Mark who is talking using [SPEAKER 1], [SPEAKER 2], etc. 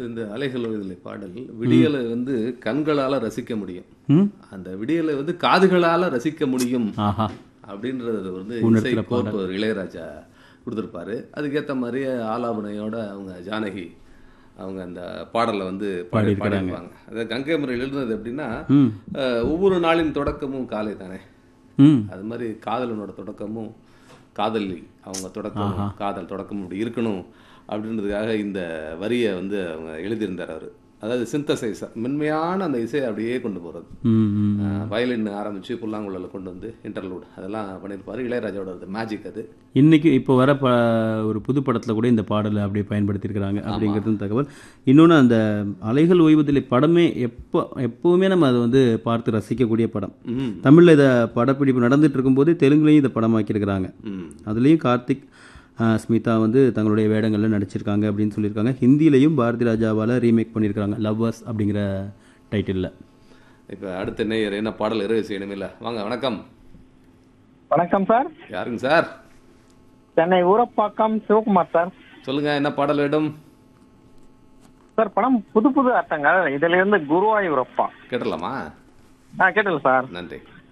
[SPEAKER 1] இந்த அலைகள் இதில் பாடல் விடியலை வந்து கண்களால ரசிக்க முடியும்
[SPEAKER 2] ம்
[SPEAKER 1] அந்த விடியலை வந்து காதுகளால ரசிக்க முடியும்
[SPEAKER 2] ஆஹா
[SPEAKER 1] அப்படின்றது வந்து
[SPEAKER 2] உணர்த்துற
[SPEAKER 1] இசை கோர்ப்பு இளையராஜா கொடுத்துருப்பாரு அதுக்கேற்ற மாதிரியே ஆலாபனையோட அவங்க ஜானகி அவங்க அந்த பாடலை வந்து பாடி பாடியிருப்பாங்க அது கங்கை முறையில் எழுதுனது எப்படின்னா
[SPEAKER 2] ம்
[SPEAKER 1] அஹ், ஒவ்வொரு நாளின் தொடக்கமும் காலை தானே
[SPEAKER 2] ம்
[SPEAKER 1] அது மாதிரி காதலனோட தொடக்கமும் காதலி அவங்க தொடக்கம் காதல் தொடக்கம் இப்படி இருக்கணும் அப்படின்றதுக்காக இந்த வரியை வந்து அவங்க எழுதியிருந்தார் அவர் அதாவது சிந்தசைஸ் மென்மையான அந்த இசையை அப்படியே கொண்டு போகிறது
[SPEAKER 2] ம் ம்
[SPEAKER 1] வயலின் ஆரம்பித்து புல்லாங்குழல கொண்டு வந்து இன்டர்லூட் அதெல்லாம் பண்ணியிருப்பாரு இளையராஜாவோட அது மேஜிக் அது
[SPEAKER 2] இன்னைக்கு இப்போ வர ப ஒரு புது படத்தில் கூட இந்த பாடலை அப்படியே பயன்படுத்தியிருக்கிறாங்க அப்படிங்கிறது தகவல் இன்னொன்று அந்த அலைகள் ஓய்வதில்லை படமே எப்போ எப்போவுமே நம்ம அதை வந்து பார்த்து ரசிக்கக்கூடிய படம்
[SPEAKER 1] ம்
[SPEAKER 2] தமிழில் இதை படப்பிடிப்பு நடந்துட்டு இருக்கும்போது தெலுங்குலையும் இதை படமாக்கியிருக்கிறாங்க
[SPEAKER 1] ம்
[SPEAKER 2] அதுலேயும் கார்த்திக் ஆஹ், ஸ்மிதா வந்து தங்களுடைய வேடங்களில் நடிச்சிருக்காங்க அப்படின்னு சொல்லியிருக்காங்க ஹிந்திலையும் பாரதி ராஜாவால் ரீமேக் பண்ணியிருக்காங்க லவ்வர்ஸ் அப்படிங்கிற டைட்டிலில்
[SPEAKER 1] இப்போ அடுத்த நேயர் என்ன பாடல் இரவு செய்யணுமே இல்லை வாங்க வணக்கம்
[SPEAKER 3] வணக்கம் சார்
[SPEAKER 1] யாருங்க சார்
[SPEAKER 3] சென்னை ஊரப்பாக்கம் சிவகுமார் சார்
[SPEAKER 1] சொல்லுங்க என்ன பாடல் வேணும்
[SPEAKER 3] சார் படம் புது புது அர்த்தங்கள் இதுல இருந்து குருவாயூரப்பா
[SPEAKER 1] கேட்டலாமா
[SPEAKER 3] ஆ கேட்டல சார்
[SPEAKER 1] நன்றி